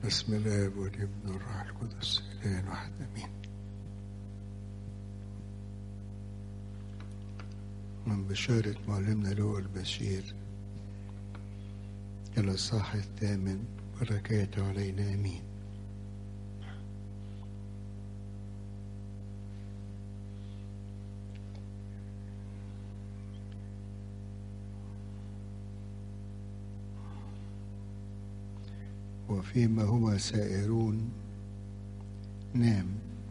بسم الاب والابن والروح القدس الان واحد امين من بشارة معلمنا لوقا البشير إلى الصاح الثامن بركاته علينا امين وفيما هما سائرون نام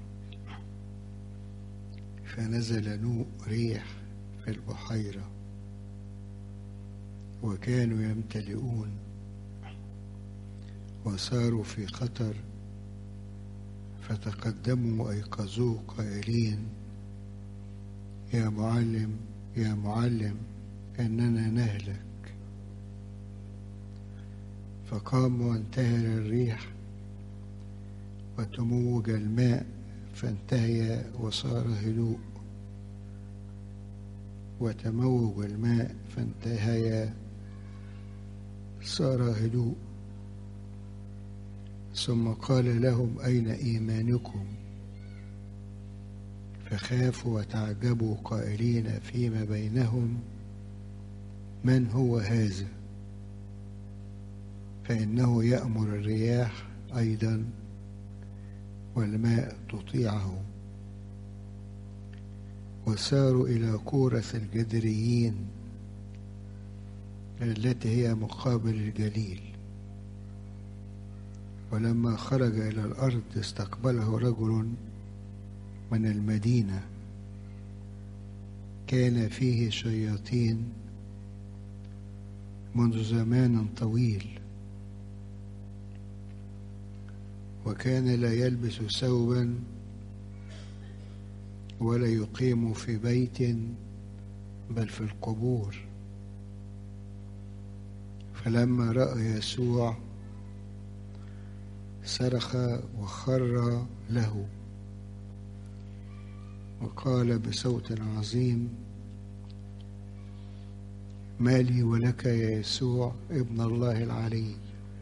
فنزل نوء ريح في البحيرة وكانوا يمتلئون وصاروا في خطر فتقدموا وأيقظوه قائلين يا معلم يا معلم إننا نهلك فقام وانتهر الريح وتموج الماء فانتهي وصار هدوء وتموج الماء فانتهي صار هدوء ثم قال لهم أين إيمانكم فخافوا وتعجبوا قائلين فيما بينهم من هو هذا فإنه يأمر الرياح أيضا والماء تطيعه وساروا إلى كورة الجدريين التي هي مقابل الجليل ولما خرج إلى الأرض استقبله رجل من المدينة كان فيه شياطين منذ زمان طويل وكان لا يلبس ثوبا ولا يقيم في بيت بل في القبور فلما راى يسوع صرخ وخر له وقال بصوت عظيم ما لي ولك يا يسوع ابن الله العلي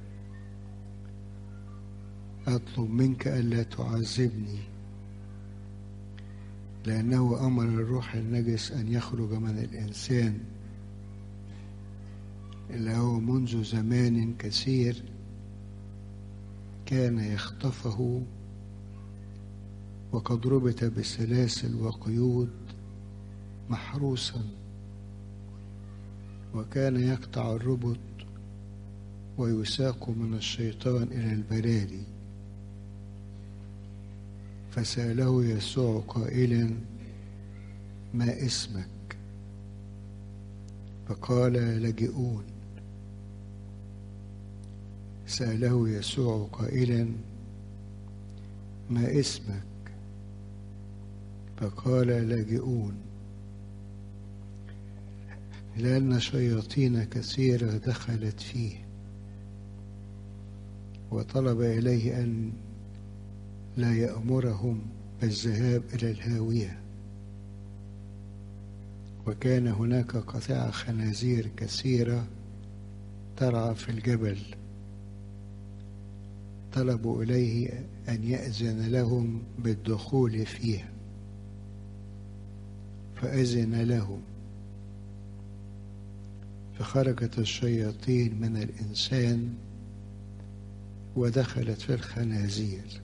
أطلب منك ألا تعذبني لأنه أمر الروح النجس أن يخرج من الإنسان اللي هو منذ زمان كثير كان يخطفه وقد ربط بسلاسل وقيود محروسا وكان يقطع الربط ويساق من الشيطان إلى البراري فسأله يسوع قائلا ما اسمك فقال لجئون سأله يسوع قائلا ما اسمك فقال لاجئون لأن شياطين كثيرة دخلت فيه وطلب إليه أن لا يأمرهم بالذهاب إلى الهاوية وكان هناك قطيع خنازير كثيرة ترعى في الجبل طلبوا إليه أن يأذن لهم بالدخول فيها فأذن لهم فخرجت الشياطين من الإنسان ودخلت في الخنازير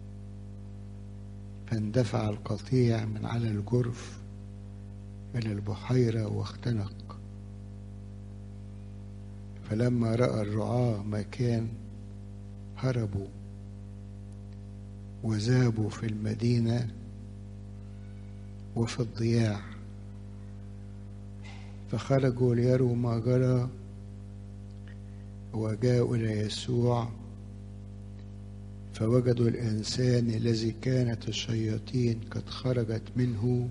فاندفع القطيع من على الجرف إلى البحيرة واختنق فلما رأى الرعاة مكان هربوا وذابوا في المدينة وفي الضياع فخرجوا ليروا ما جرى وجاءوا إلى يسوع فوجدوا الإنسان الذي كانت الشياطين قد خرجت منه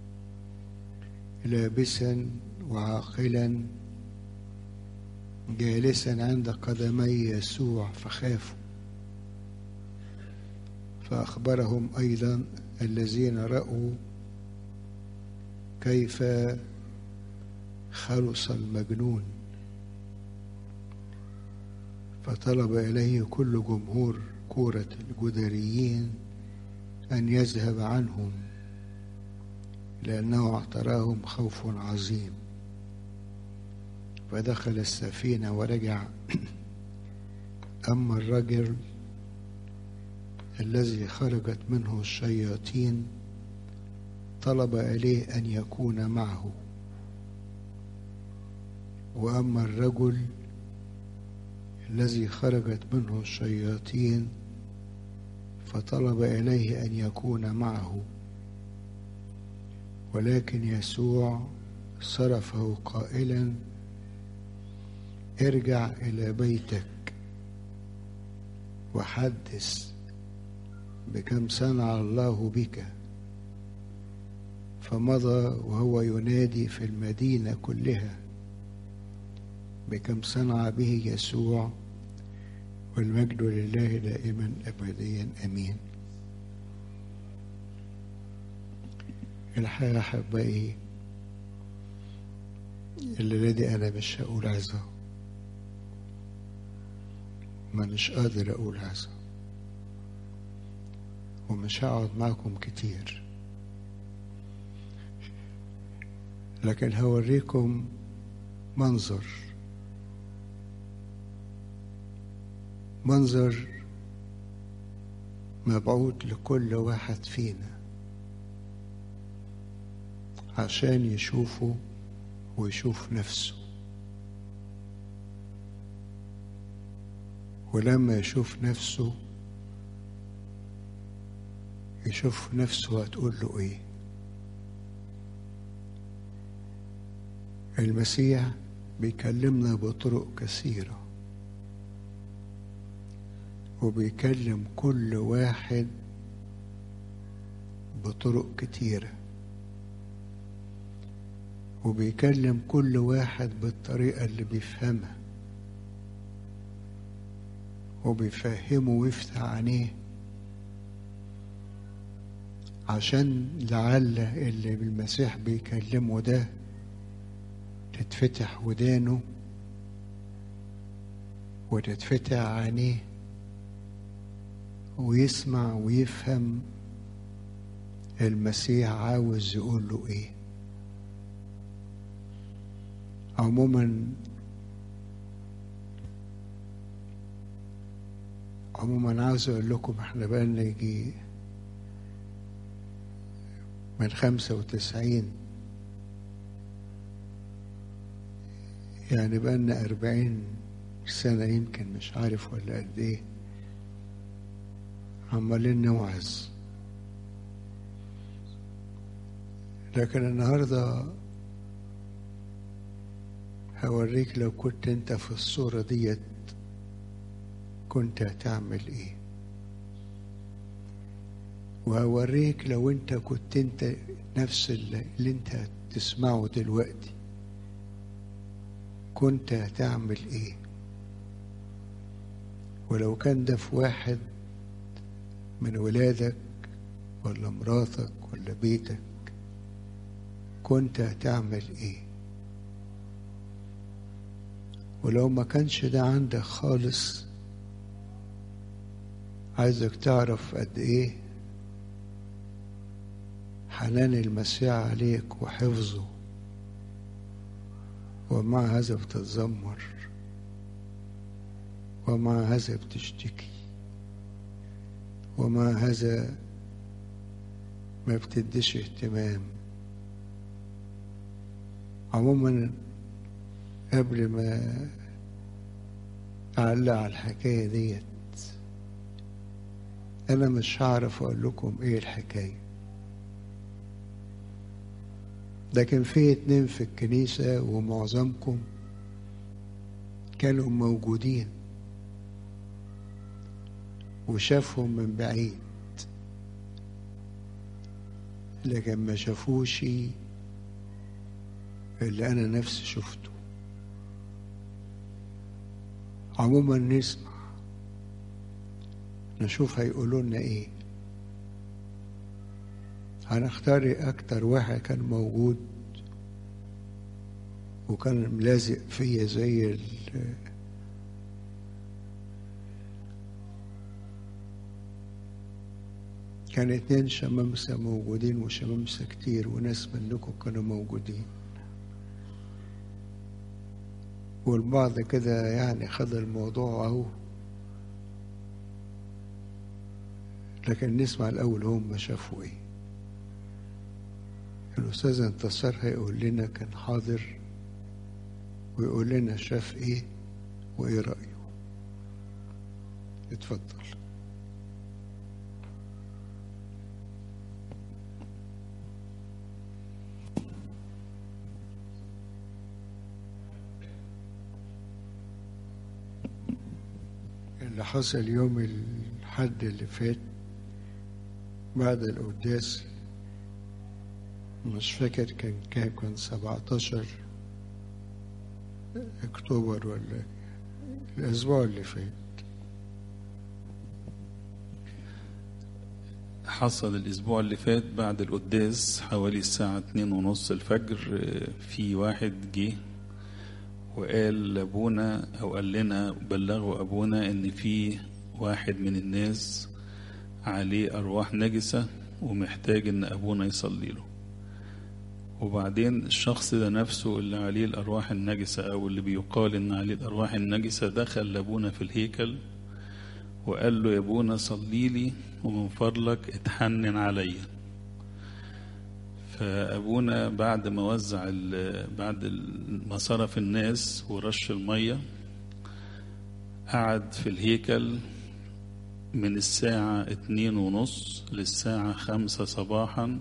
لابسا وعاقلا جالسا عند قدمي يسوع فخافوا فأخبرهم أيضا الذين رأوا كيف خلص المجنون فطلب إليه كل جمهور كورة الجدريين أن يذهب عنهم لأنه اعتراهم خوف عظيم فدخل السفينة ورجع أما الرجل الذي خرجت منه الشياطين طلب إليه أن يكون معه وأما الرجل الذي خرجت منه الشياطين فطلب إليه أن يكون معه ولكن يسوع صرفه قائلا ارجع إلى بيتك وحدث بكم صنع الله بك فمضى وهو ينادي في المدينة كلها بكم صنع به يسوع والمجد لله دائما أبديا أمين الحقيقة أحبائي الليلة دي أنا مش هقول عظة ما مش قادر أقول عظة ومش هقعد معكم كتير لكن هوريكم منظر منظر مبعوث لكل واحد فينا عشان يشوفه ويشوف نفسه ولما يشوف نفسه يشوف نفسه هتقول له ايه المسيح بيكلمنا بطرق كثيرة وبيكلم كل واحد بطرق كتيرة وبيكلم كل واحد بالطريقة اللي بيفهمها وبيفهمه ويفتح عينيه عشان لعل اللي بالمسيح بيكلمه ده تتفتح ودانه وتتفتح عينيه ويسمع ويفهم المسيح عاوز يقول له ايه عموما عموما عاوز اقول لكم احنا بقالنا يجي من خمسة وتسعين يعني بقالنا أربعين سنة يمكن مش عارف ولا قد إيه عمالين نوعظ لكن النهارده هوريك لو كنت انت في الصورة ديت كنت هتعمل ايه وهوريك لو انت كنت انت نفس اللي, اللي انت هتسمعه دلوقتي كنت هتعمل ايه ولو كان ده في واحد من ولادك ولا مراتك ولا بيتك كنت هتعمل ايه ولو ما كانش ده عندك خالص عايزك تعرف قد ايه حنان المسيح عليك وحفظه ومع هذا بتتذمر ومع هذا بتشتكي ومع هذا ما بتديش اهتمام عموما قبل ما أعلق على الحكاية ديت أنا مش هعرف أقول لكم إيه الحكاية لكن في اتنين في الكنيسة ومعظمكم كانوا موجودين وشافهم من بعيد لكن ما شافوش اللي أنا نفسي شفته عموما نسمع نشوف هيقولوا لنا ايه هنختار اكتر واحد كان موجود وكان ملازق فيا زي كان اتنين شمامسة موجودين وشمامسة كتير وناس منكم كانوا موجودين والبعض كده يعني خد الموضوع اهو لكن نسمع الأول هم شافوا إيه الأستاذ انتصار هيقول لنا كان حاضر ويقول لنا شاف إيه وإيه رأيه اتفضل اللي حصل يوم الحد اللي فات بعد القداس مش فاكر كان كام كان 17 اكتوبر ولا الاسبوع اللي فات حصل الأسبوع اللي فات بعد القداس حوالي الساعة اتنين ونص الفجر في واحد جه وقال لأبونا أو قال لنا بلغوا أبونا إن في واحد من الناس عليه أرواح نجسة ومحتاج إن أبونا يصلي له وبعدين الشخص ده نفسه اللي عليه الأرواح النجسة أو اللي بيقال إن عليه الأرواح النجسة دخل لأبونا في الهيكل وقال له يا أبونا صلي لي ومن فضلك اتحنن عليا فأبونا بعد ما وزع بعد ما صرف الناس ورش المية قعد في الهيكل من الساعة اتنين ونص للساعة خمسة صباحا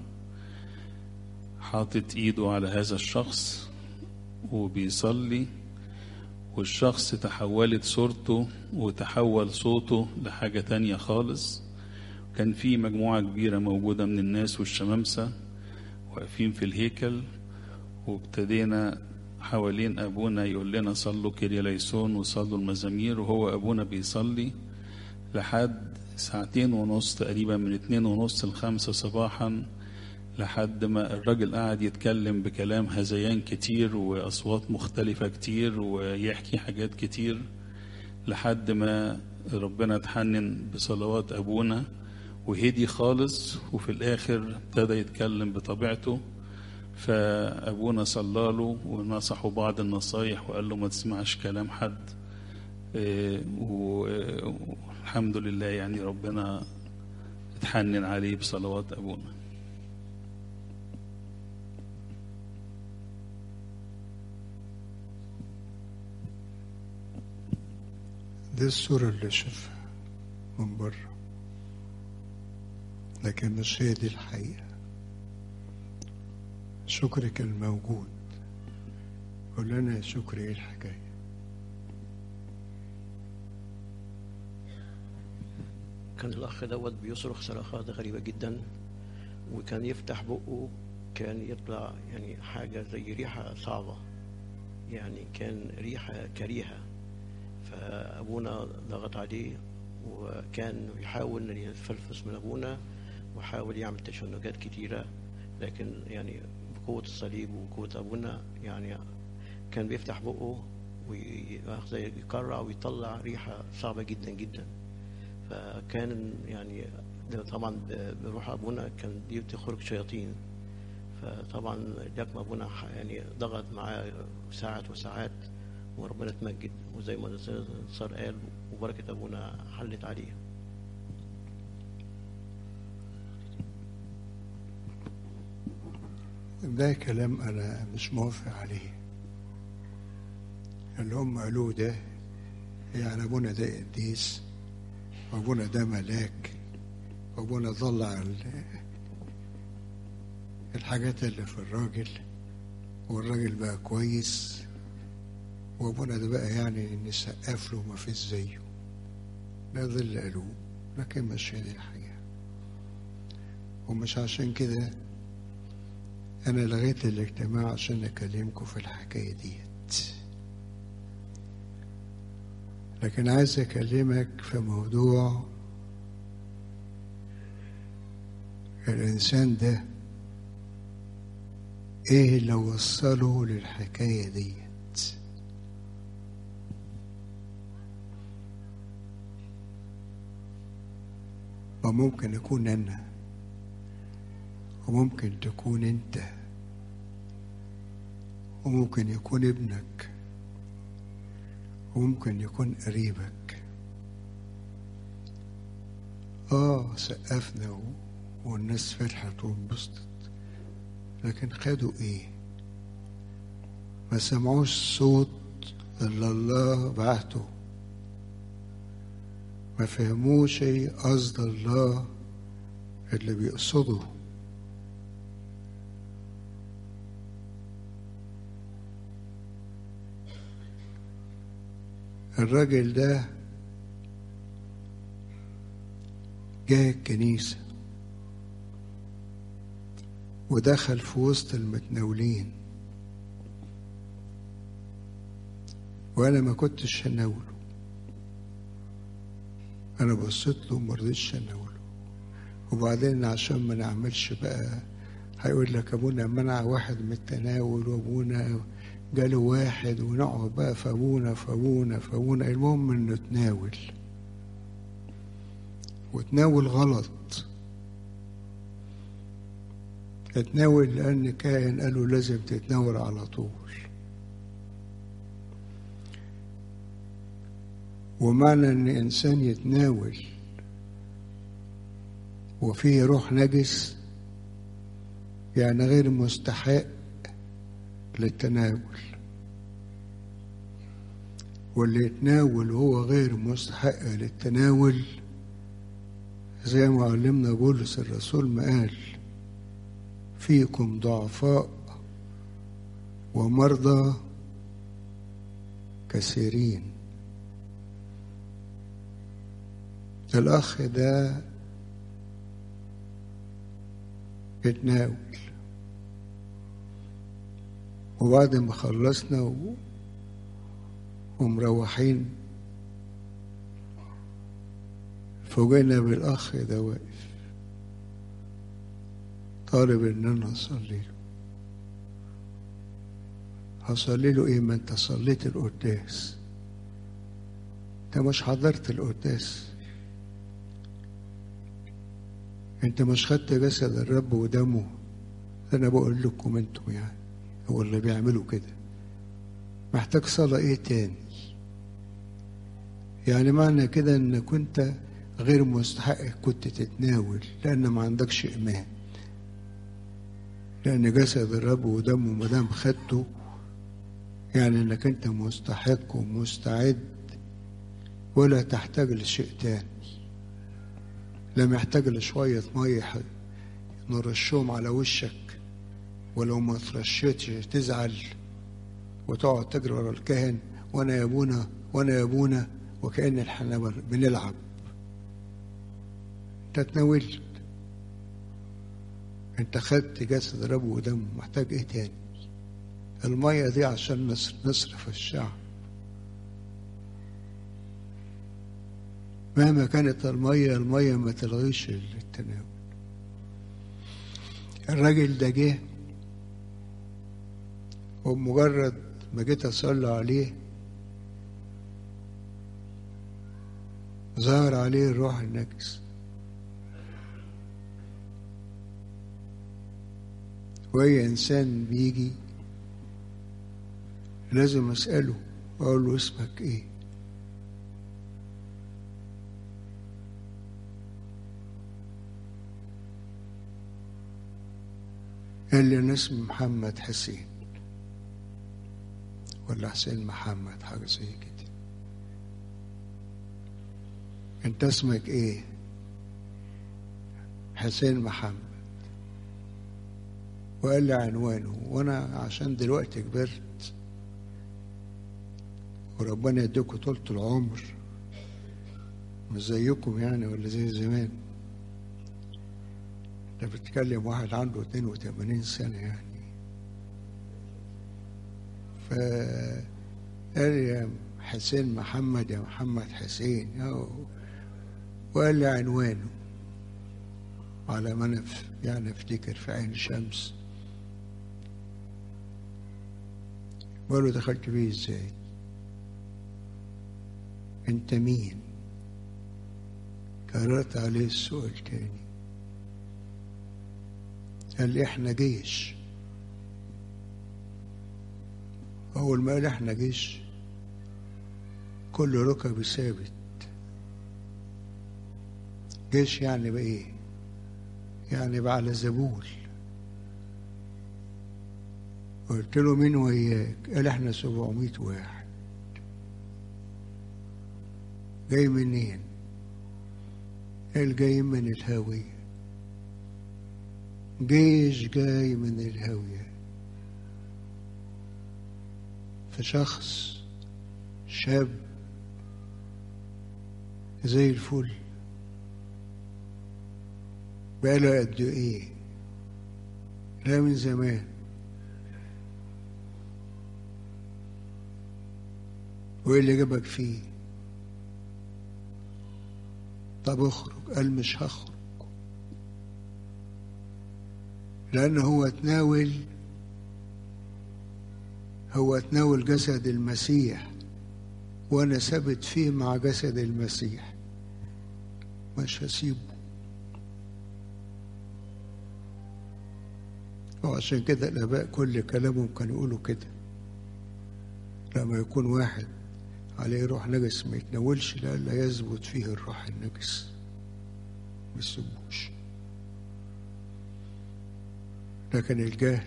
حاطط ايده على هذا الشخص وبيصلي والشخص تحولت صورته وتحول صوته لحاجة تانية خالص كان في مجموعة كبيرة موجودة من الناس والشمامسة واقفين في الهيكل وابتدينا حوالين أبونا يقول لنا صلوا كيرياليسون وصلوا المزامير وهو أبونا بيصلي لحد ساعتين ونص تقريبا من اتنين ونص لخمسة صباحا لحد ما الراجل قاعد يتكلم بكلام هذيان كتير وأصوات مختلفة كتير ويحكي حاجات كتير لحد ما ربنا اتحنن بصلوات أبونا وهدي خالص وفي الآخر ابتدى يتكلم بطبيعته فأبونا صلى له ونصحه بعض النصايح وقال له ما تسمعش كلام حد والحمد لله يعني ربنا اتحنن عليه بصلوات أبونا دي الصورة اللي شافها من بره لكن مش هي دي الحقيقة شكري كان موجود قول لنا يا شكري ايه الحكاية كان الأخ دوت بيصرخ صرخات غريبة جدا وكان يفتح بقه كان يطلع يعني حاجة زي ريحة صعبة يعني كان ريحة كريهة فأبونا ضغط عليه وكان يحاول أن يتفلفس من أبونا وحاول يعمل تشنجات كتيرة لكن يعني بقوة الصليب وقوة أبونا يعني كان بيفتح بقه ويقرع ويطلع ريحة صعبة جدا جدا فكان يعني طبعا بروح أبونا كان دي بتخرج شياطين فطبعا لكن أبونا يعني ضغط معاه ساعات وساعات وربنا اتمجد وزي ما صار قال وبركة أبونا حلت عليه ده كلام أنا مش موافق عليه اللي هم قالوه ده يعني أبونا ده قديس وأبونا ده ملاك وأبونا طلع الحاجات اللي في الراجل والراجل بقى كويس وابونا ده بقى يعني نسقف له ما فيش زيه ده ده اللي قالوه لكن مش هي دي الحقيقة ومش عشان كده أنا لغيت الاجتماع عشان أكلمكم في الحكاية ديت لكن عايز أكلمك في موضوع الإنسان ده إيه اللي وصله للحكاية ديت وممكن أكون أنا وممكن تكون انت وممكن يكون ابنك وممكن يكون قريبك اه سقفنا و- والناس فرحت وانبسطت لكن خدوا ايه ما سمعوش صوت اللي الله بعته ما فهموش ايه قصد الله اللي بيقصده الراجل ده جه الكنيسة ودخل في وسط المتناولين وأنا ما كنتش هناوله أنا بصيت له وما رضيتش هناوله وبعدين عشان ما نعملش بقى هيقول لك أبونا منع واحد من التناول وأبونا جاله واحد ونقعد بقى في أبونا في أبونا في أبونا المهم إنه تناول وتناول غلط اتناول لأن كاهن قالوا لازم تتناول على طول ومعنى ان انسان يتناول وفيه روح نجس يعني غير مستحق للتناول واللي يتناول وهو غير مستحق للتناول زي ما علمنا بولس الرسول ما قال فيكم ضعفاء ومرضى كثيرين الأخ ده اتناول وبعد ما خلصنا و... ومروحين فوجئنا بالأخ ده واقف طالب إن أنا أصلي له هصلي له إيه ما أنت صليت القداس أنت مش حضرت القداس أنت مش خدت جسد الرب ودمه أنا بقول لكم أنتم يعني هو اللي بيعملوا كده محتاج صلاة إيه تاني يعني معنى كده إن كنت غير مستحق كنت تتناول لأن ما عندكش إيمان لأن جسد الرب ودمه ما دام خدته يعني إنك أنت مستحق ومستعد ولا تحتاج لشيء تاني لا محتاج لشوية مية نرشهم على وشك ولو ما ترشيتش تزعل وتقعد تجري ورا الكاهن وانا يا ابونا وانا يا ابونا وكأن احنا بنلعب انت اتناولت انت خدت جسد رب ودم محتاج ايه تاني المية دي عشان نصرف الشعب مهما كانت المية المية ما تلغيش التناول الراجل ده جه ومجرد ما جيت اصلي عليه ظهر عليه الروح النجس واي انسان بيجي لازم اساله واقول له اسمك ايه قال لي انا اسمي محمد حسين ولا حسين محمد حاجه زي كده انت اسمك ايه حسين محمد وقال لي عنوانه وانا عشان دلوقتي كبرت وربنا يديكم طولة العمر مش زيكم يعني ولا زي زمان ده بتكلم واحد عنده 82 سنة يعني فقال يا حسين محمد يا محمد حسين وقال لي عنوانه على ما انا يعني افتكر في عين شمس بقول له دخلت فيه ازاي انت مين كررت عليه السؤال تاني قال لي احنا جيش أول ما قال احنا جيش كل ركب ثابت جيش يعني بإيه؟ يعني بقى على زبول قلت له مين وياك؟ قال احنا 700 واحد جاي منين؟ قال جاي من الهاوية جيش جاي من الهاوية فشخص شاب زي الفل بقاله قد ايه لا من زمان وايه اللي جابك فيه طب اخرج قال مش هخرج لان هو تناول هو تناول جسد المسيح وانا ثابت فيه مع جسد المسيح مش هسيبه وعشان كده الآباء كل كلامهم كانوا يقولوا كده لما يكون واحد عليه روح نجس ما يتناولش لألا يثبت فيه الروح النجس ما يسيبوش لكن الجهل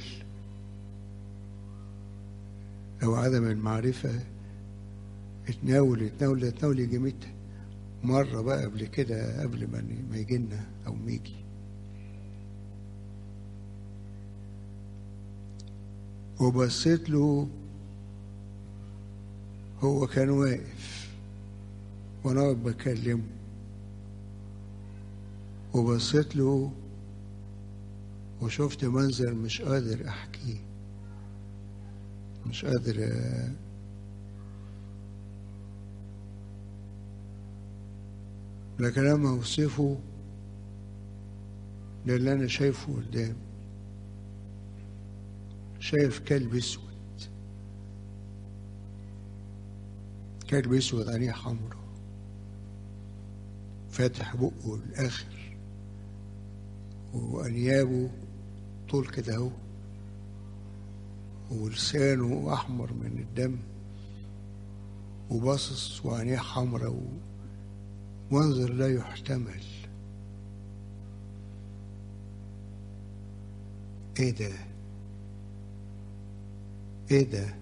أو عدم المعرفة اتناول اتناول اتناول يجي متى مرة بقى قبل كده قبل ما ما يجي لنا أو ما يجي وبصيت له هو كان واقف وانا واقف بكلمه وبصيت له وشفت منظر مش قادر احكيه مش قادر لكن لما اوصفه للي انا شايفه قدامي شايف كلب اسود كلب اسود عينيه حمراء فاتح بقه الاخر وانيابه طول كده اهو ولسانه احمر من الدم وباصص وعينيه حمراء ومنظر لا يحتمل ايه ده ايه ده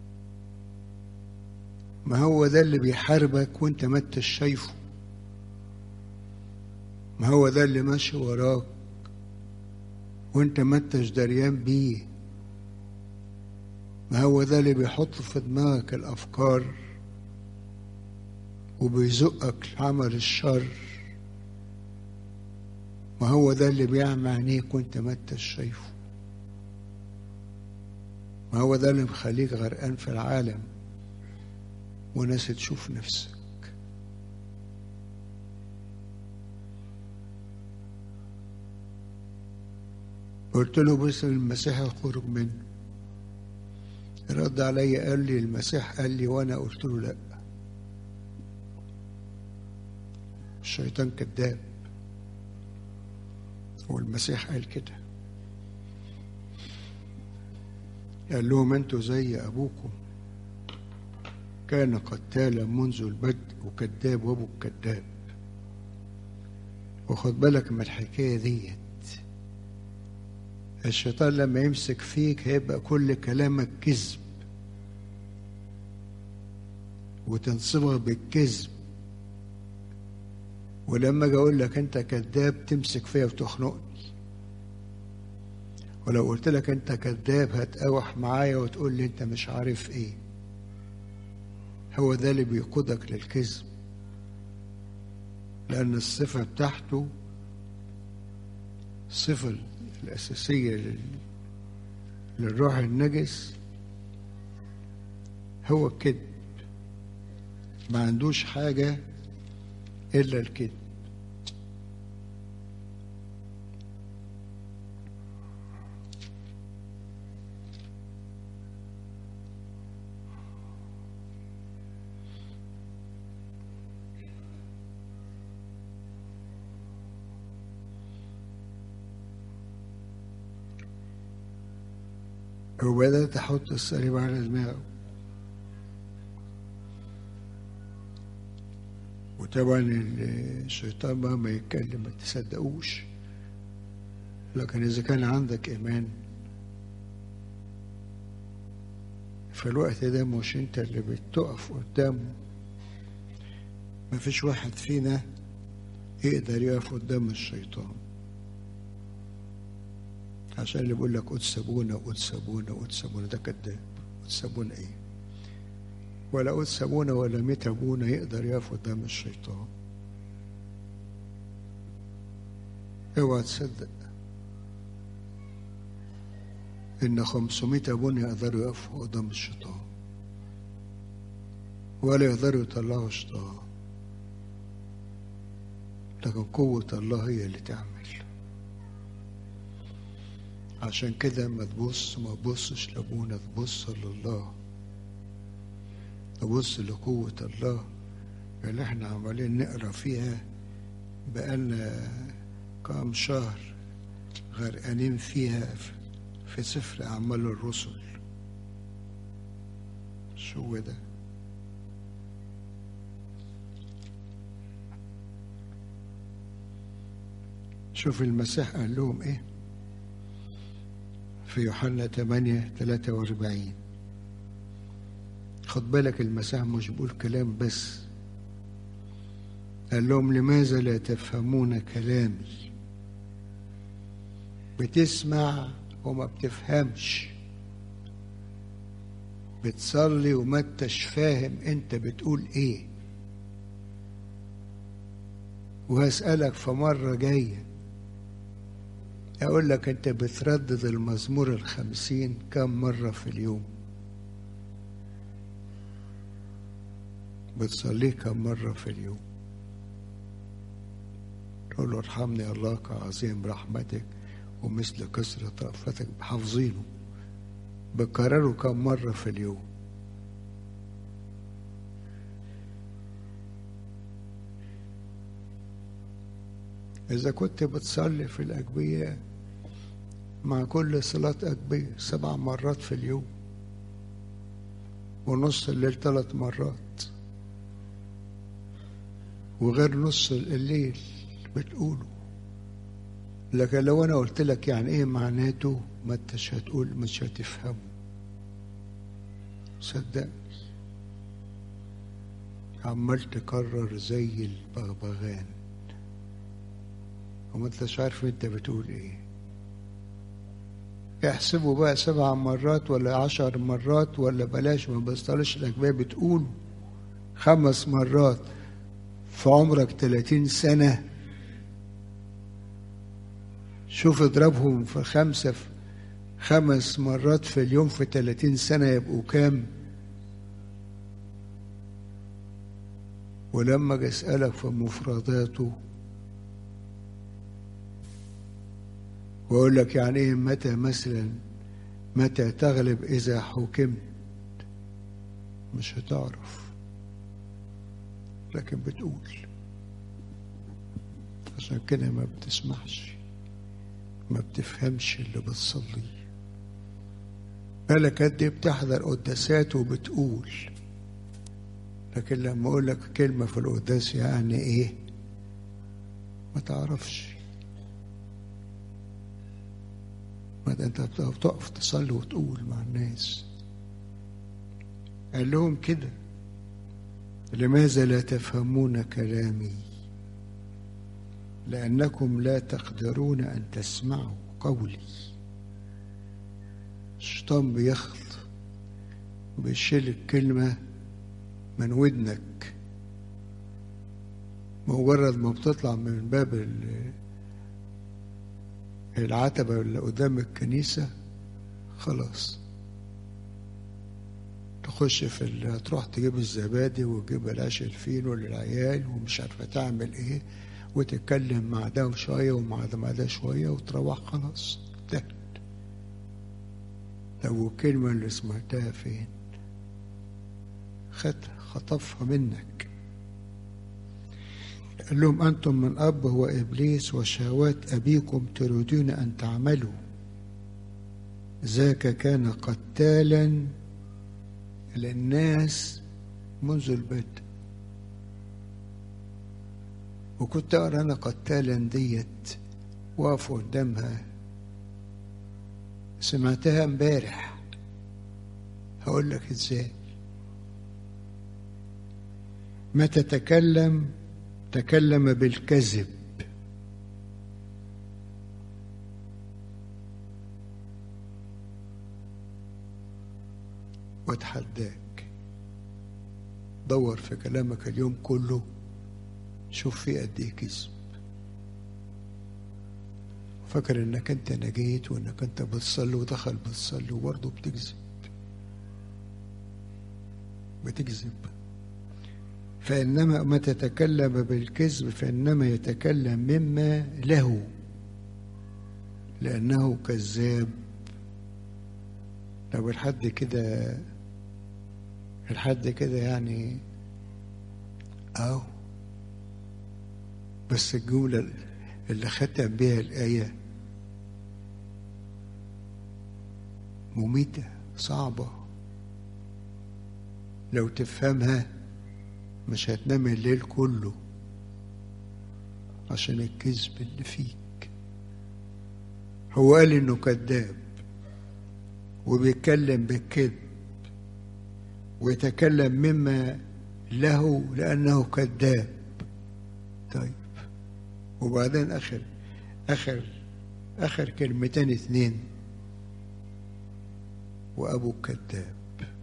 ما هو ده اللي بيحاربك وانت ما انتش شايفه ما هو ده اللي ماشي وراك وانت ما انتش دريان بيه ما هو ده اللي بيحط في دماغك الافكار وبيزقك لعمل الشر ما هو ده اللي بيعمى عينيك وانت ما انتش شايفه ما هو ده اللي مخليك غرقان في العالم وناس تشوف نفسك قلت له بس المسيح يخرج منه رد عليا قال لي المسيح قال لي وانا قلت له لا الشيطان كذاب والمسيح قال كده قال لهم انتوا زي ابوكم كان قتالا منذ البدء وكذاب وابو الكذاب وخد بالك من الحكايه ديت الشيطان لما يمسك فيك هيبقى كل كلامك كذب وتنصبها بالكذب ولما اجي اقول لك انت كذاب تمسك فيا وتخنقني ولو قلت لك انت كذاب هتقاوح معايا وتقول لي انت مش عارف ايه هو ده اللي بيقودك للكذب لان الصفه بتاعته الصفه الاساسيه للروح النجس هو الكذب ما عندوش حاجه الا الكذب وبدأت أحط الصليب على دماغه وطبعا الشيطان بقى ما يتكلم ما تصدقوش لكن إذا كان عندك إيمان في الوقت ده مش أنت اللي بتقف قدامه ما فيش واحد فينا يقدر يقف قدام الشيطان عشان اللي بيقول لك قدس ابونا قدس ابونا قدس ابونا ده كذاب قدس ابونا ايه ولا قدس ابونا ولا ميت ابونا يقدر يقف قدام الشيطان اوعى تصدق ان 500 ابونا يقدروا يقفوا قدام الشيطان ولا يقدروا يطلعوا الشيطان لكن قوة الله هي اللي تعمل عشان كده ما تبص ما تبصش لابونا تبص لله تبص لقوة الله اللي احنا عمالين نقرا فيها بقالنا كام شهر غرقانين فيها في سفر أعمال الرسل شو ده شوف المسيح قال لهم ايه في يوحنا 8 43 خد بالك المسيح مش بيقول كلام بس قال لهم لماذا لا تفهمون كلامي بتسمع وما بتفهمش بتصلي وما انتش فاهم انت بتقول ايه وهسألك في مرة جاية أقول لك أنت بتردد المزمور الخمسين كم مرة في اليوم بتصليه كم مرة في اليوم تقول له ارحمني الله كعظيم رحمتك ومثل كثرة رأفتك حافظينه بكرره كم مرة في اليوم إذا كنت بتصلي في الأجبية مع كل صلاة أجبية سبع مرات في اليوم ونص الليل ثلاث مرات وغير نص الليل بتقوله لكن لو أنا قلت لك يعني إيه معناته ما أنتش هتقول مش هتفهمه صدقني عمال تكرر زي البغبغان وما انتش عارف انت بتقول ايه احسبوا بقى سبع مرات ولا عشر مرات ولا بلاش ما بسطلش الأجبية بتقول خمس مرات في عمرك تلاتين سنة شوف اضربهم في خمسة في خمس مرات في اليوم في تلاتين سنة يبقوا كام ولما اجي اسألك في مفرداته وأقول لك يعني إيه متى مثلا متى تغلب إذا حكمت مش هتعرف لكن بتقول عشان كده ما بتسمعش ما بتفهمش اللي بتصليه بالك قد ايه بتحضر قداسات وبتقول لكن لما اقول لك كلمه في القداس يعني ايه ما تعرفش ما انت بتقف تصلي وتقول مع الناس قال لهم كده لماذا لا تفهمون كلامي لانكم لا تقدرون ان تسمعوا قولي الشيطان بيخط بيشيل الكلمه من ودنك مجرد ما بتطلع من باب العتبة اللي قدام الكنيسة خلاص تخش في ال... تروح تجيب الزبادي وتجيب العيش الفينو للعيال ومش عارفة تعمل ايه وتتكلم مع ده شوية ومع ده مع ده شوية وتروح خلاص انتهت لو الكلمة اللي سمعتها فين خد خطفها منك قال لهم أنتم من أب هو إبليس وشهوات أبيكم تريدون أن تعملوا ذاك كان قتالا للناس منذ البدء وكنت أقرأ أنا قتالا ديت واقف قدامها سمعتها امبارح هقول لك ازاي ما تتكلم تكلم بالكذب واتحداك دور في كلامك اليوم كله شوف فيه قد ايه كذب فاكر انك انت نجيت وانك انت بتصلي ودخل بتصلي وبرضه بتكذب بتكذب فإنما ما تتكلم بالكذب فإنما يتكلم مما له لأنه كذاب لو الحد كده الحد كده يعني أو بس الجملة اللي ختم بها الآية مميتة صعبة لو تفهمها مش هتنام الليل كله عشان الكذب اللي فيك هو قال انه كذاب وبيتكلم بالكذب ويتكلم مما له لانه كذاب طيب وبعدين اخر اخر اخر كلمتين اتنين وابو كذاب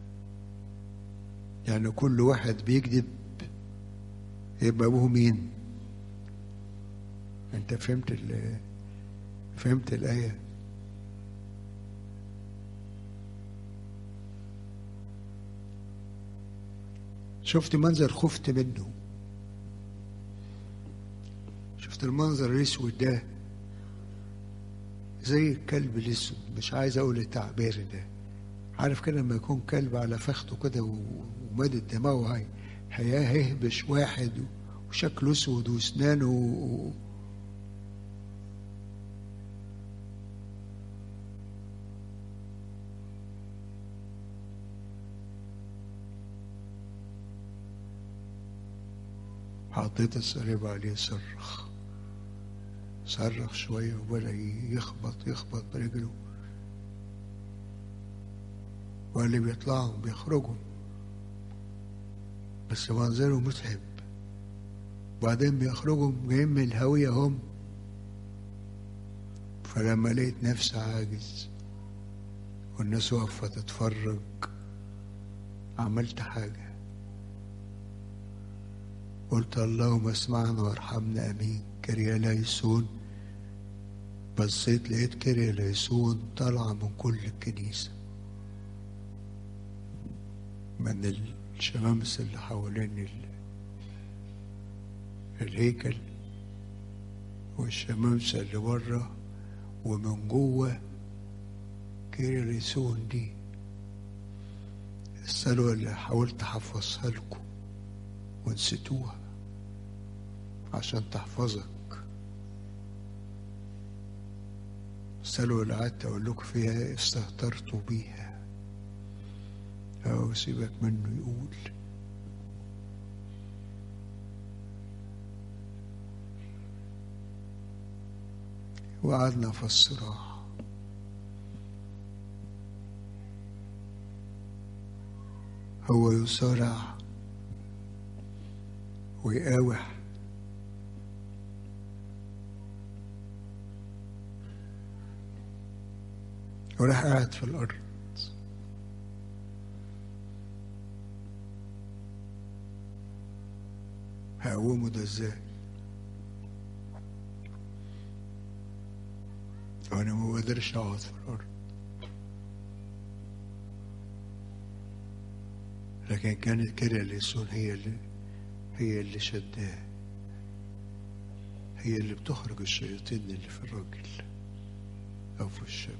يعني كل واحد بيكذب يبقى ابوه مين انت فهمت ال فهمت الايه شفت منظر خفت منه شفت المنظر الاسود ده زي الكلب الاسود مش عايز اقول التعبير ده عارف كده لما يكون كلب على فخته كده ومادد دماغه هاي هيهبش واحد وشكله اسود واسنانه و... حطيت الصليب عليه صرخ صرخ شوية وبدأ يخبط يخبط برجله واللي بيطلعوا بيخرجوا بس منظره متعب وبعدين بيخرجوا جايين من الهوية هم فلما لقيت نفسي عاجز والناس واقفة تتفرج عملت حاجة قلت اللهم اسمعنا وارحمنا امين كريا ليسون بصيت لقيت كريا ليسون طالعة من كل الكنيسة من الشمامس اللي حوالين الهيكل والشمامسة اللي بره ومن جوه كيري ليسون دي السلوى اللي حاولت احفظها لكم ونسيتوها عشان تحفظك السلوى اللي قعدت اقول لكم فيها استهترتوا بيها أو سيبك منه يقول وقعدنا في الصراع هو يصارع ويقاوح وراح قاعد في الأرض هقومه ده ازاي وانا ما بقدرش اقعد في الارض لكن كانت كده اليسون هي اللي هي اللي شداه هي اللي بتخرج الشياطين اللي في الراجل او في الشاب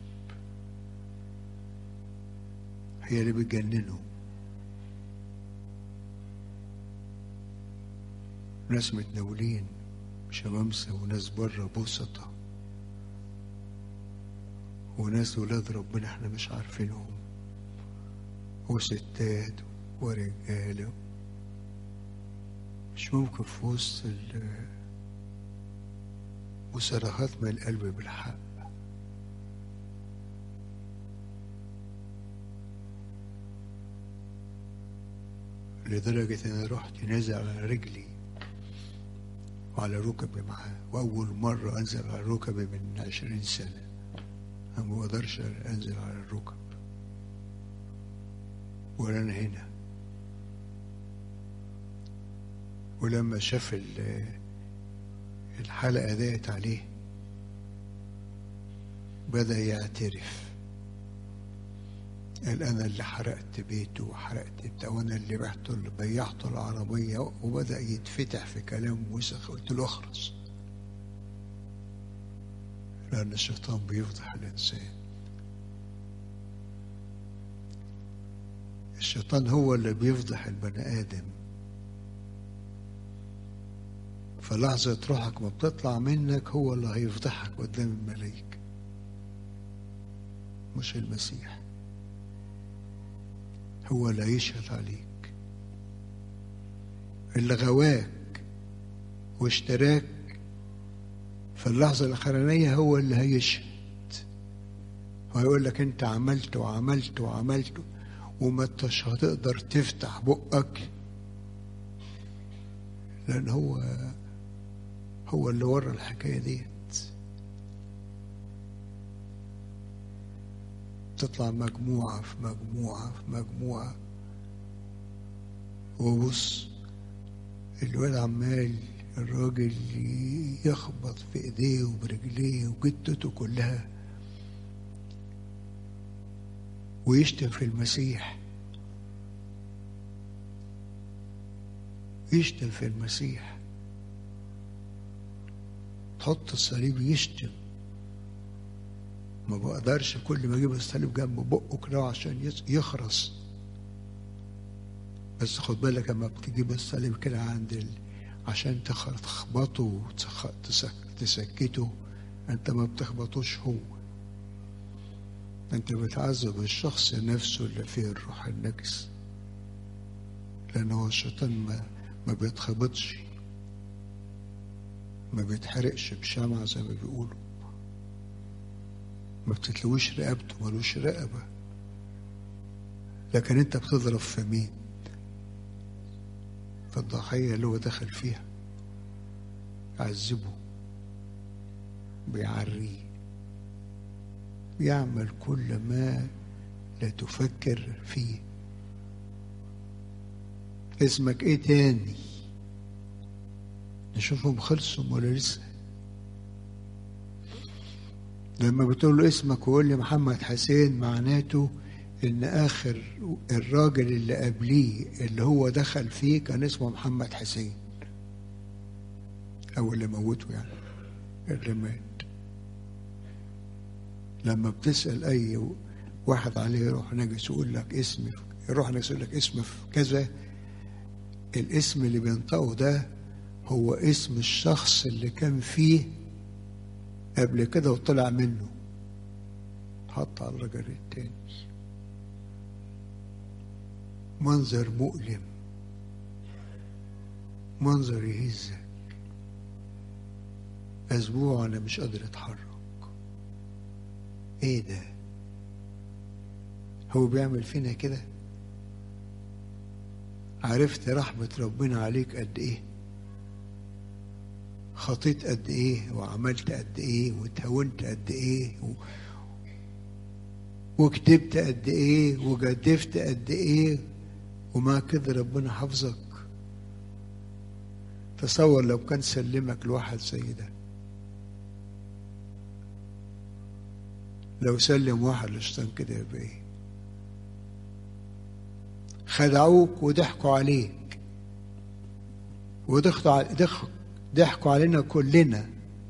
هي اللي بتجننه ناس متناولين شمامسة وناس بره بوسطة وناس ولاد ربنا احنا مش عارفينهم وستات ورجاله مش ممكن في وسط ال- وصراخات من القلب بالحق لدرجة أنا رحت نازل على رجلي وعلى ركبي معاه وأول مرة أنزل على ركبي من عشرين سنة أنا ما بقدرش أنزل على الركب ولا أنا هنا ولما شاف ال- الحلقة ديت عليه بدأ يعترف قال أنا اللي حرقت بيته وحرقت بتاع وأنا اللي بعته اللي بيعته العربية وبدأ يتفتح في كلام وسخ قلت له اخرس لأن الشيطان بيفضح الإنسان الشيطان هو اللي بيفضح البني آدم فلحظة روحك ما بتطلع منك هو اللي هيفضحك قدام الملائكة مش المسيح هو اللي هيشهد عليك اللي غواك واشتراك في اللحظة الأخرانية هو اللي هيشهد وهيقول لك أنت عملت وعملت وعملت وما انتش هتقدر تفتح بقك لأن هو هو اللي ورا الحكاية ديت تطلع مجموعة في مجموعة في مجموعة وبص الواد عمال الراجل يخبط في ايديه وبرجليه وجدته كلها ويشتم في المسيح يشتم في المسيح تحط الصليب يشتم ما بقدرش كل ما اجيب الصليب جنب بقه كده عشان يس- يخرس بس خد بالك لما بتجيب الصليب كده عند ال... عشان تخ- تخبطه وتسخ- تسك... تسكته انت ما بتخبطوش هو انت بتعذب الشخص نفسه اللي فيه الروح النجس لان هو الشيطان ما ما بيتخبطش ما بيتحرقش بشمعة زي ما بيقولوا ما بتتلوش رقبته ملوش رقبة لكن انت بتضرب في مين في الضحية اللي هو دخل فيها يعذبه بيعريه يعمل كل ما لا تفكر فيه اسمك ايه تاني نشوفهم خلصوا ولا لسه لما بتقول له اسمك ويقول لي محمد حسين معناته ان اخر الراجل اللي قبليه اللي هو دخل فيه كان اسمه محمد حسين او اللي موته يعني اللي مات لما بتسأل اي واحد عليه روح نجس يقول لك اسم روح نجس يقول لك اسم في كذا الاسم اللي بينطقه ده هو اسم الشخص اللي كان فيه قبل كده وطلع منه حط على الرجل التاني منظر مؤلم منظر يهزك اسبوع انا مش قادر اتحرك ايه ده هو بيعمل فينا كده عرفت رحمة ربنا عليك قد ايه خطيت قد ايه وعملت قد ايه وتهونت قد ايه و... وكتبت قد ايه وجدفت قد ايه ومع كده ربنا حافظك تصور لو كان سلمك لواحد زي ده لو سلم واحد للشيطان كده يبقى ايه خدعوك وضحكوا عليك وضحكوا على ضحك ضحكوا علينا كلنا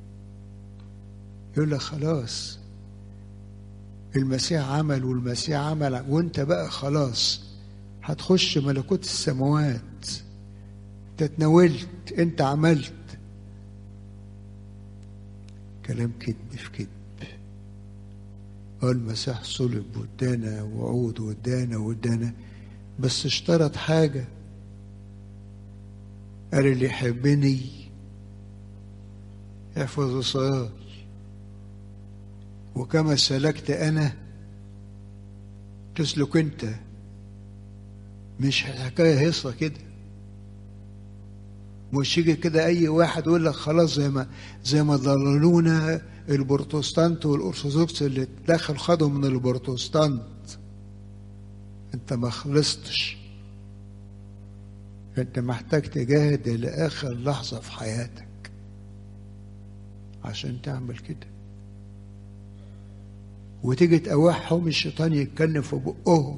يقول لك خلاص المسيح عمل والمسيح عمل وانت بقى خلاص هتخش ملكوت السماوات انت اتناولت انت عملت كلام كذب في كذب اه المسيح صلب وادانا وعود وادانا وادانا بس اشترط حاجة قال اللي يحبني يحفظ وصاياي وكما سلكت أنا تسلك أنت مش حكاية هيصة كده مش يجي كده أي واحد يقول لك خلاص زي ما زي ما ضللونا البروتستانت والأرثوذكس اللي دخل خدوا من البروتستانت أنت ما خلصتش أنت محتاج تجاهد لآخر لحظة في حياتك عشان تعمل كده وتيجي تقوحهم الشيطان يتكلم في بقهم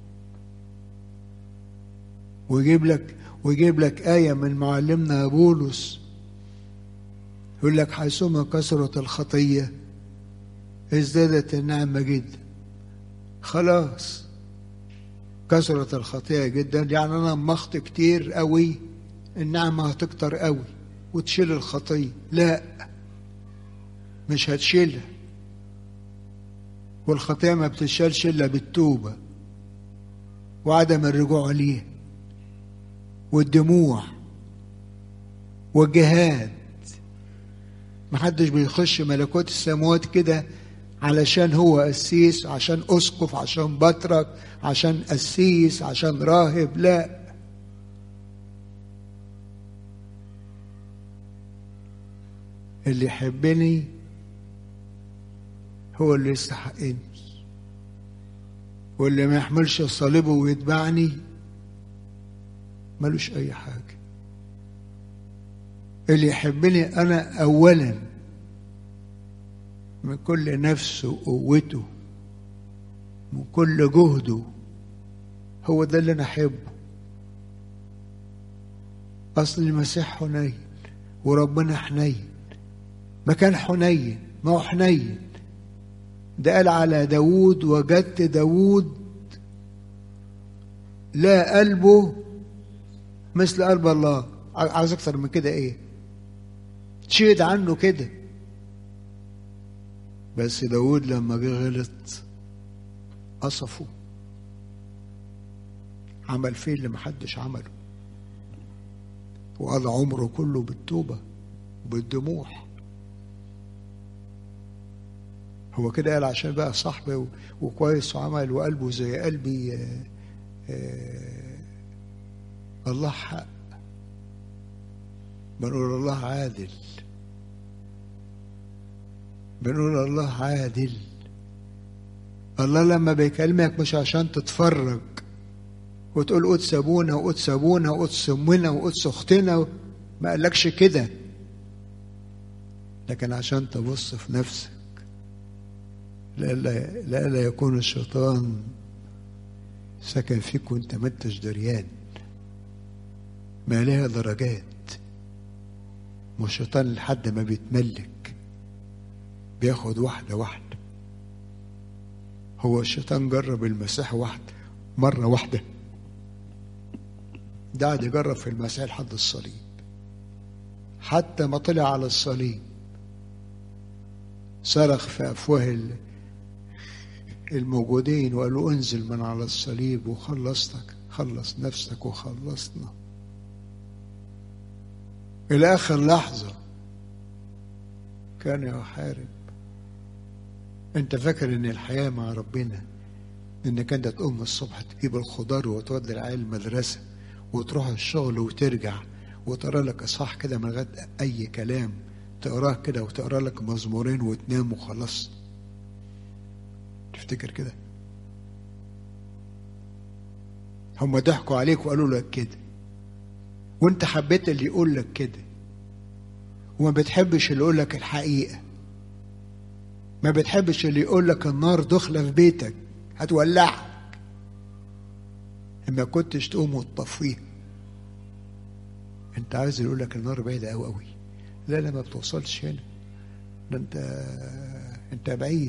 ويجيب لك ويجيب لك آية من معلمنا بولس يقول لك حيثما كثرت الخطية ازدادت النعمة جدا خلاص كثرت الخطية جدا يعني أنا مخت كتير قوي النعمة هتكتر قوي وتشيل الخطية لا مش هتشيلها والخطية ما بتشالش إلا بالتوبة وعدم الرجوع ليها والدموع والجهاد محدش بيخش ملكوت السماوات كده علشان هو قسيس عشان اسقف عشان بطرك عشان قسيس عشان راهب لا اللي يحبني هو اللي يستحقني واللي ما يحملش صليبه ويتبعني ملوش اي حاجه اللي يحبني انا اولا من كل نفسه وقوته من كل جهده هو ده اللي انا احبه اصل المسيح حنين وربنا حنين ما كان حنين ما هو حنين ده قال على داود وجدت داود لا قلبه مثل قلب الله عايز اكتر من كده ايه تشهد عنه كده بس داود لما جه غلط قصفه عمل فيه اللي محدش عمله وقضى عمره كله بالتوبة وبالدموع هو كده قال عشان بقى صاحبي وكويس وعمل وقلبه زي قلبي آآ آآ الله حق بنقول الله عادل بنقول الله عادل الله لما بيكلمك مش عشان تتفرج وتقول قدس ابونا وقدس ابونا وقدس امنا وقدس اختنا ما قالكش كده لكن عشان تبص في نفسك لألا لألا يكون الشيطان سكن فيك وانت ما انتش دريان ما لها درجات ما الشيطان لحد ما بيتملك بياخد واحدة واحدة هو الشيطان جرب المسيح واحد مرة واحدة ده قعد يجرب في المسيح لحد الصليب حتى ما طلع على الصليب صرخ في أفواه الموجودين وقالوا انزل من على الصليب وخلصتك خلص نفسك وخلصنا إلى آخر لحظة كان يحارب أنت فاكر إن الحياة مع ربنا إنك أنت تقوم الصبح تجيب الخضار وتودي العيال المدرسة وتروح الشغل وترجع وتقرا لك إصحاح كده من غير أي كلام تقراه كده وتقرا لك مزمورين وتنام وخلاص تفتكر كده هم ضحكوا عليك وقالوا لك كده وانت حبيت اللي يقول لك كده وما بتحبش اللي يقول لك الحقيقة ما بتحبش اللي يقول لك النار داخلة في بيتك هتولعك ما كنتش تقوم وتطفيها انت عايز يقول لك النار بعيدة قوي قوي لا لا ما بتوصلش هنا ده انت انت بعيد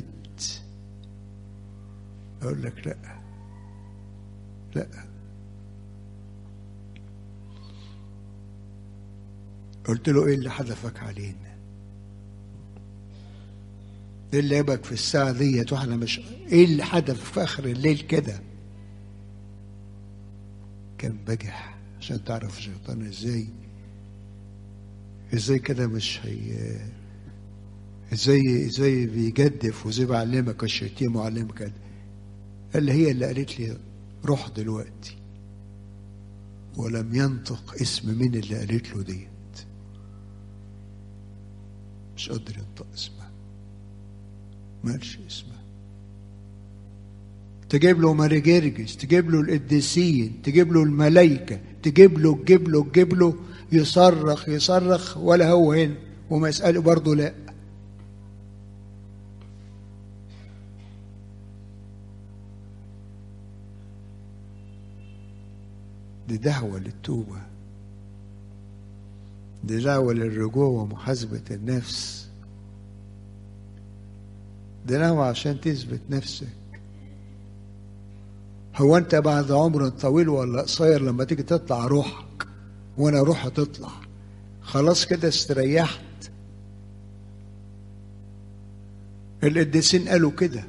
اقول لك لا لا قلت له ايه اللي حدفك علينا ايه اللي يبك في الساعة ديت واحنا مش ايه اللي حدث في اخر الليل كده كان بجح عشان تعرف الشيطان ازاي ازاي كده مش هي ازاي ازاي بيجدف وازاي بعلمك الشتيمة وعلمك كده قال لي هي اللي قالت لي روح دلوقتي ولم ينطق اسم مين اللي قالت له ديت مش قادر ينطق اسمها ما قالش اسمها تجيب له ماري جرجس تجيب له القديسين تجيب له الملائكة تجيب له تجيب له تجيب له يصرخ يصرخ ولا هو هنا وما يسأله برضه لا دي دعوة للتوبة دي دعوة للرجوع ومحاسبة النفس دي دعوة عشان تثبت نفسك هو انت بعد عمر طويل ولا قصير لما تيجي تطلع روحك وانا روحي تطلع خلاص كده استريحت القديسين قالوا كده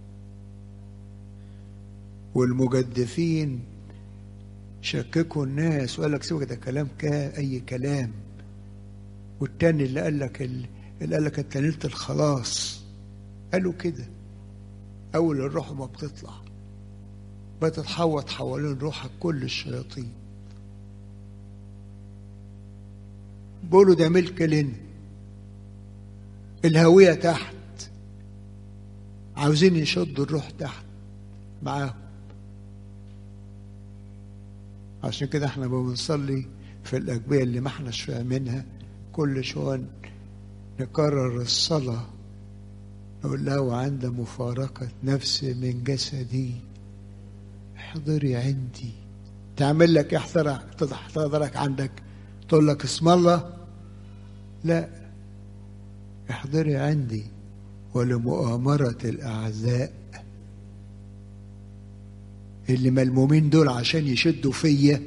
والمجدفين شككوا الناس وقال لك سيبك ده كلام كا اي كلام والتاني اللي قال لك اللي قال لك انت نلت الخلاص قالوا كده اول الروح ما بتطلع بتتحوط حوالين روحك كل الشياطين بيقولوا ده ملك لنا الهوية تحت عاوزين يشدوا الروح تحت معاهم عشان كده احنا بنصلي في الأجبية اللي ما احناش فاهمينها كل شوية نكرر الصلاة نقول له وعند مفارقة نفسي من جسدي احضري عندي تعمل لك احضرك تحضرك عندك تقول لك اسم الله لا احضري عندي ولمؤامرة الأعداء اللي ملمومين دول عشان يشدوا فيا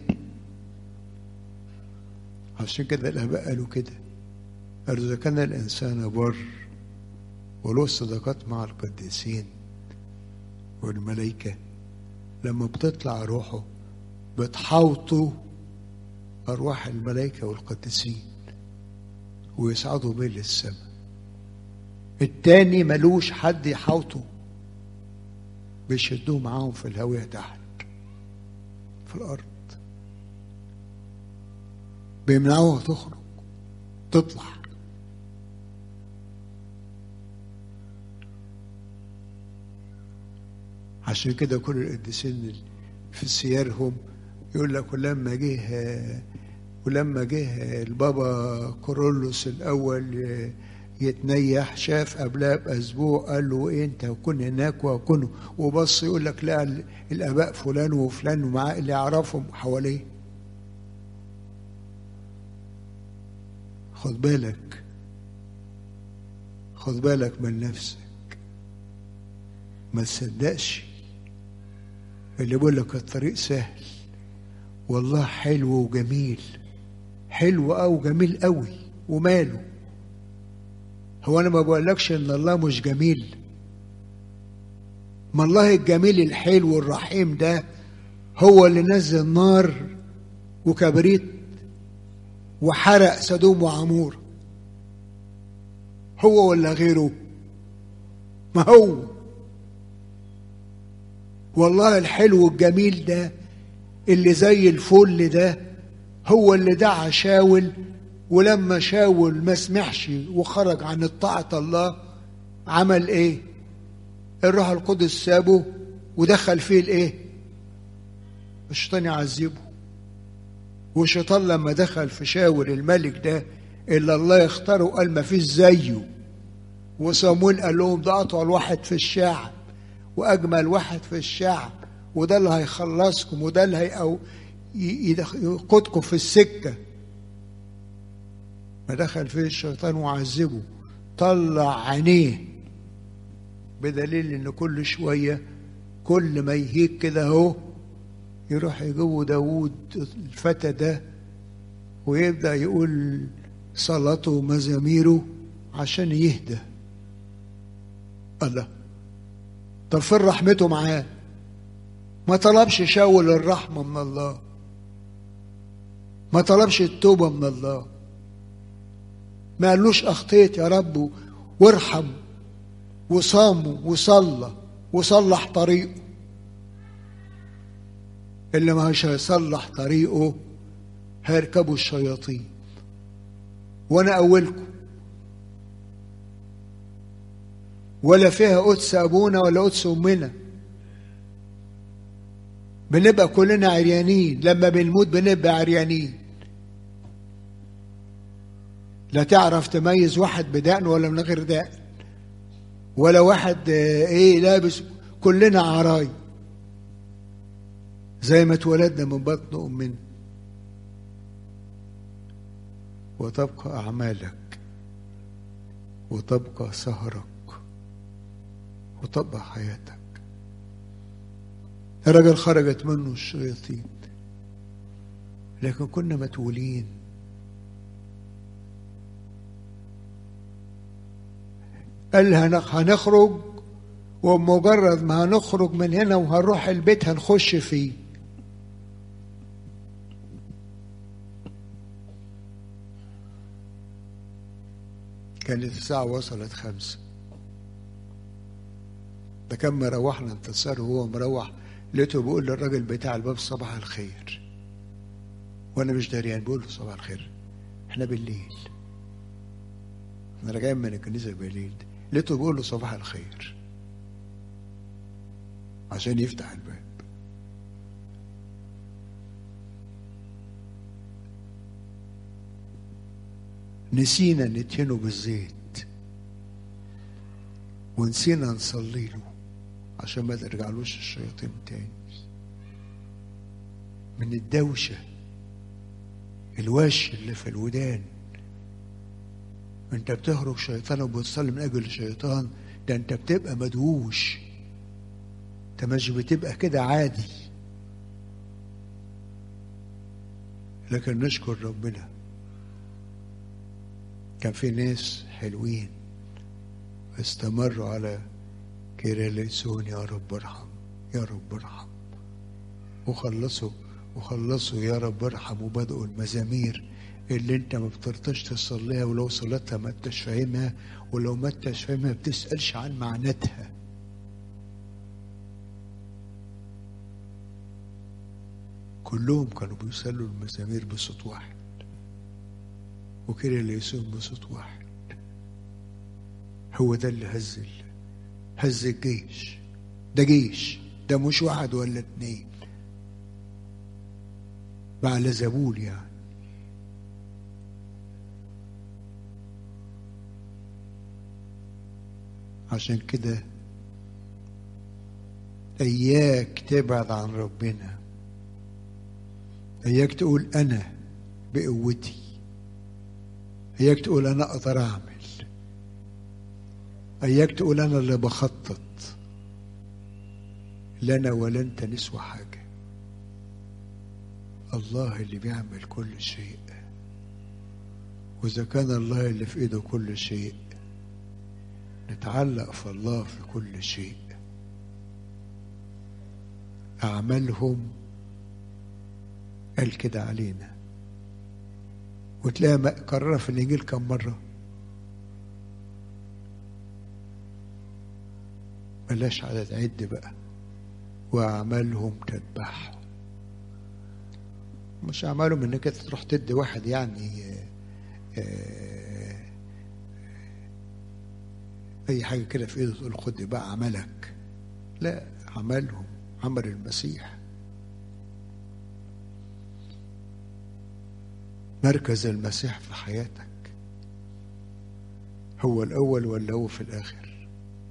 عشان كده الآباء قالوا كده قالوا إذا كان الإنسان بر وله صداقات مع القديسين والملائكة لما بتطلع روحه بتحوطوا أرواح الملائكة والقديسين ويصعدوا بيه للسماء التاني ملوش حد يحوطه بيشدوه معاهم في الهوية تحت في الأرض بيمنعوها تخرج تطلع عشان كده كل القديسين في سيارهم يقول لك ولما جه ولما جه البابا كورولوس الاول يتنيح شاف قبلها باسبوع قال له ايه انت هكون هناك وهكون وبص يقول لك لا الاباء فلان وفلان ومعاه اللي يعرفهم حواليه خد بالك خد بالك من نفسك ما تصدقش اللي بيقول لك الطريق سهل والله حلو وجميل حلو أو جميل قوي وماله هو انا ما بقولكش ان الله مش جميل ما الله الجميل الحلو الرحيم ده هو اللي نزل نار وكبريت وحرق سدوم وعمور هو ولا غيره ما هو والله الحلو الجميل ده اللي زي الفل ده هو اللي دعا شاول ولما شاول ما سمعش وخرج عن طاعة الله عمل ايه الروح القدس سابه ودخل فيه الايه الشيطان يعذبه والشيطان لما دخل في شاول الملك ده اللي الله يختاره قال ما فيش زيه وصامويل قال لهم ده اطول واحد في الشعب واجمل واحد في الشعب وده اللي هيخلصكم وده اللي هي يقودكم في السكه فدخل فيه الشيطان وعذبه طلع عينيه بدليل ان كل شويه كل ما يهيك كده اهو يروح يجيبوا داوود الفتى ده ويبدا يقول صلاته ومزاميره عشان يهدى الله طب فين رحمته معاه ما طلبش شاول الرحمة من الله ما طلبش التوبة من الله ما قالوش أخطيت يا رب وارحم وصام وصلى وصلح طريقه اللي مش هيصلح طريقه هيركبوا الشياطين وانا اولكم ولا فيها قدس ابونا ولا قدس امنا بنبقى كلنا عريانين لما بنموت بنبقى عريانين لا تعرف تميز واحد بدقن ولا من غير دقن ولا واحد ايه لابس كلنا عراي زي ما اتولدنا من بطن امنا وتبقى اعمالك وتبقى سهرك وتبقى حياتك الرجل خرجت منه الشياطين لكن كنا متولين قال هنخرج ومجرد ما هنخرج من هنا وهنروح البيت هنخش فيه كانت الساعة وصلت خمسة ده كان مروحنا انتصار وهو مروح لقيته بيقول للراجل بتاع الباب صباح الخير وانا مش دريان بقول له صباح الخير احنا بالليل احنا راجعين من الكنيسة بالليل لقيته بيقول له صباح الخير عشان يفتح الباب نسينا نتهنه بالزيت ونسينا نصلي له عشان ما ترجعلوش الشياطين تاني من الدوشة الوش اللي في الودان انت بتهرب شيطان وبتصلي من اجل الشيطان ده انت بتبقى مدهوش انت مش بتبقى كده عادي لكن نشكر ربنا كان في ناس حلوين استمروا على كيرلسون يا رب ارحم يا رب ارحم وخلصوا وخلصوا يا رب ارحم وبدأوا المزامير اللي انت ما بترضاش تصليها ولو صلاتها ما انتش فاهمها ولو ما انتش فاهمها ما بتسألش عن معناتها كلهم كانوا بيصلوا المزامير بصوت واحد وكده اللي يسوم بصوت واحد هو ده اللي هز هز الجيش ده جيش ده مش واحد ولا اتنين بعد زبول يعني عشان كده اياك تبعد عن ربنا اياك تقول انا بقوتي اياك تقول انا اقدر اعمل اياك تقول انا اللي بخطط لنا ولا انت نسوى حاجه الله اللي بيعمل كل شيء واذا كان الله اللي في ايده كل شيء نتعلق في الله في كل شيء اعمالهم قال كده علينا وتلاقيها كررها في الانجيل كم مره بلاش عدد عد بقى واعمالهم تذبحهم مش اعمالهم انك تروح تدي واحد يعني اي حاجه كده في ايده تقول خد بقى عملك لا عملهم عمل المسيح مركز المسيح في حياتك هو الاول ولا هو في الاخر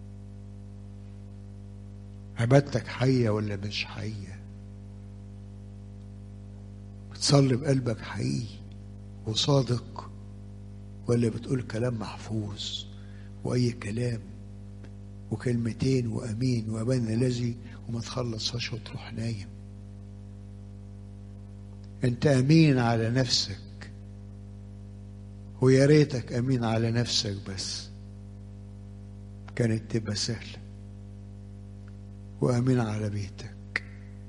عبادتك حيه ولا مش حيه بتصلي بقلبك حقيقي وصادق ولا بتقول كلام محفوظ واي كلام وكلمتين وامين وابان الذي وما تخلصهاش وتروح نايم انت امين على نفسك ويا ريتك امين على نفسك بس كانت تبقى سهلة وأمين على بيتك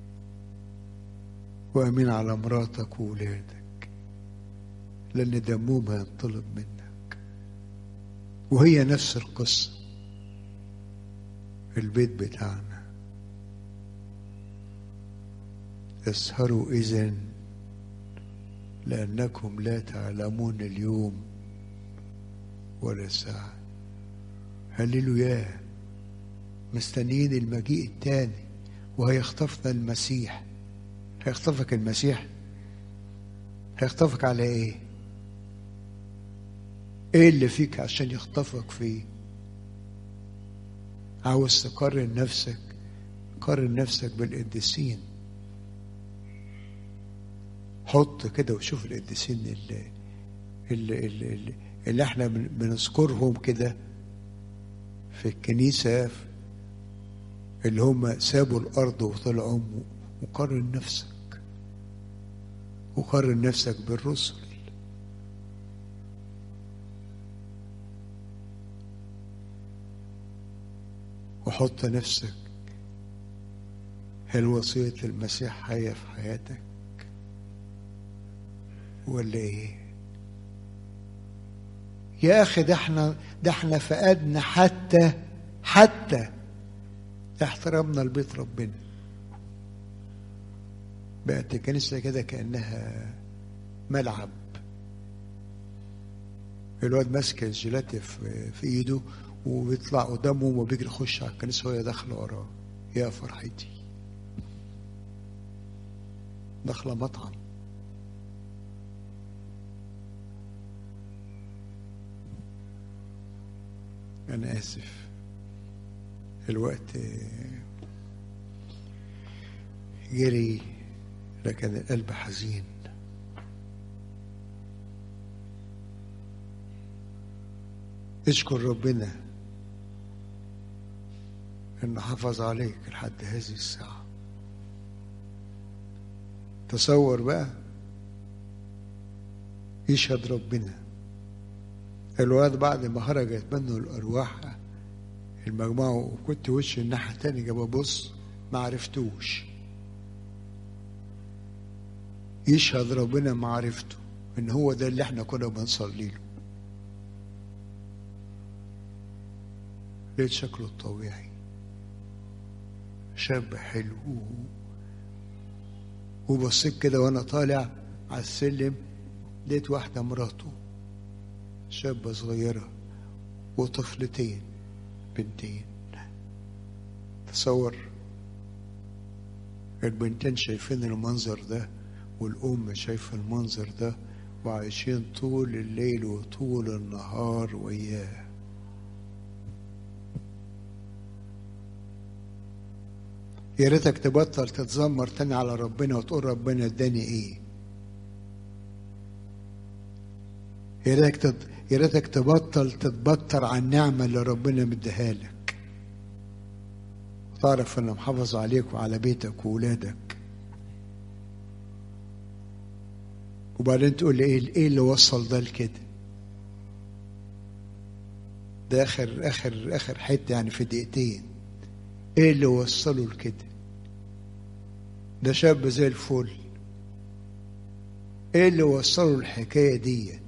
وأمين على مراتك وولادك لأن دمهم هينطلب منك وهي نفس القصة البيت بتاعنا اسهروا إذن لأنكم لا تعلمون اليوم ولا الساعة هللويا مستنيين المجيء التاني وهيخطفنا المسيح هيخطفك المسيح هيخطفك على ايه ايه اللي فيك عشان يخطفك فيه عاوز تقارن نفسك قارن نفسك بالقديسين حط كده وشوف القديسين اللي اللي, اللي, اللي, اللي احنا بنذكرهم كده في الكنيسة اللي هم سابوا الأرض وطلعوا وقارن نفسك وقارن نفسك بالرسل وحط نفسك هل وصية المسيح حية في حياتك ولا ايه يا اخي ده احنا ده احنا فقدنا حتى حتى احترامنا لبيت ربنا بقت الكنيسه كده كانها ملعب الواد ماسك الجيلاتي في, في ايده وبيطلع قدامه وبيجري يخش على الكنيسه وهي داخله وراه يا فرحتي داخله مطعم أنا آسف الوقت جري لكن القلب حزين اشكر ربنا انه حافظ عليك لحد هذه الساعة تصور بقى يشهد ربنا الواد بعد ما خرجت منه الأرواح المجموعة وكنت وشي الناحية التانية جاب أبص ما عرفتوش يشهد ربنا معرفته إن هو ده اللي إحنا كنا بنصلي له لقيت شكله الطبيعي شاب حلو وبصيت كده وأنا طالع على السلم لقيت واحدة مراته شابة صغيرة وطفلتين بنتين تصور البنتين شايفين المنظر ده والأم شايفة المنظر ده وعايشين طول الليل وطول النهار وياه يا ريتك تبطل تتذمر تاني على ربنا وتقول ربنا اداني ايه يا ريتك يا ريتك تبطل تتبطر على النعمة اللي ربنا مديها لك وتعرف انه محافظ عليك وعلى بيتك وولادك وبعدين تقول لي ايه ايه اللي وصل ده لكده ده اخر اخر اخر حته يعني في دقيقتين ايه اللي وصله لكده ده شاب زي الفل ايه اللي وصله الحكايه ديت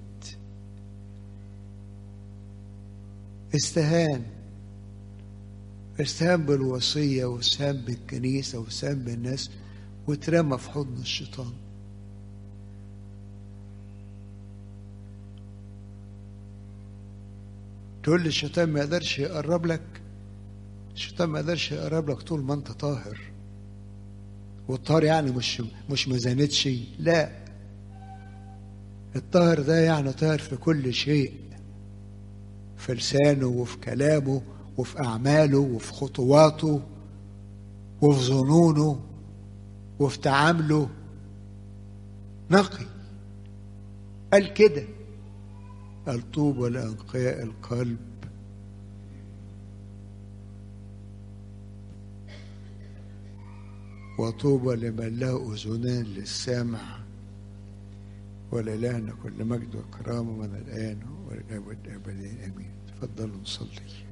استهان استهان بالوصية واستهان بالكنيسة واستهان بالناس واترمى في حضن الشيطان تقول لي الشيطان ما يقدرش يقرب لك الشيطان ما يقدرش يقرب لك طول ما انت طاهر والطاهر يعني مش مش مزانتش لا الطاهر ده يعني طاهر في كل شيء في لسانه وفي كلامه وفي أعماله وفي خطواته وفي ظنونه وفي تعامله نقي قال كده قال طوبى لأنقياء القلب وطوبى لمن له أذنان للسامع ولإلهنا كل مجد وكرامة من الآن والأبد أبدين آمين تفضلوا نصلي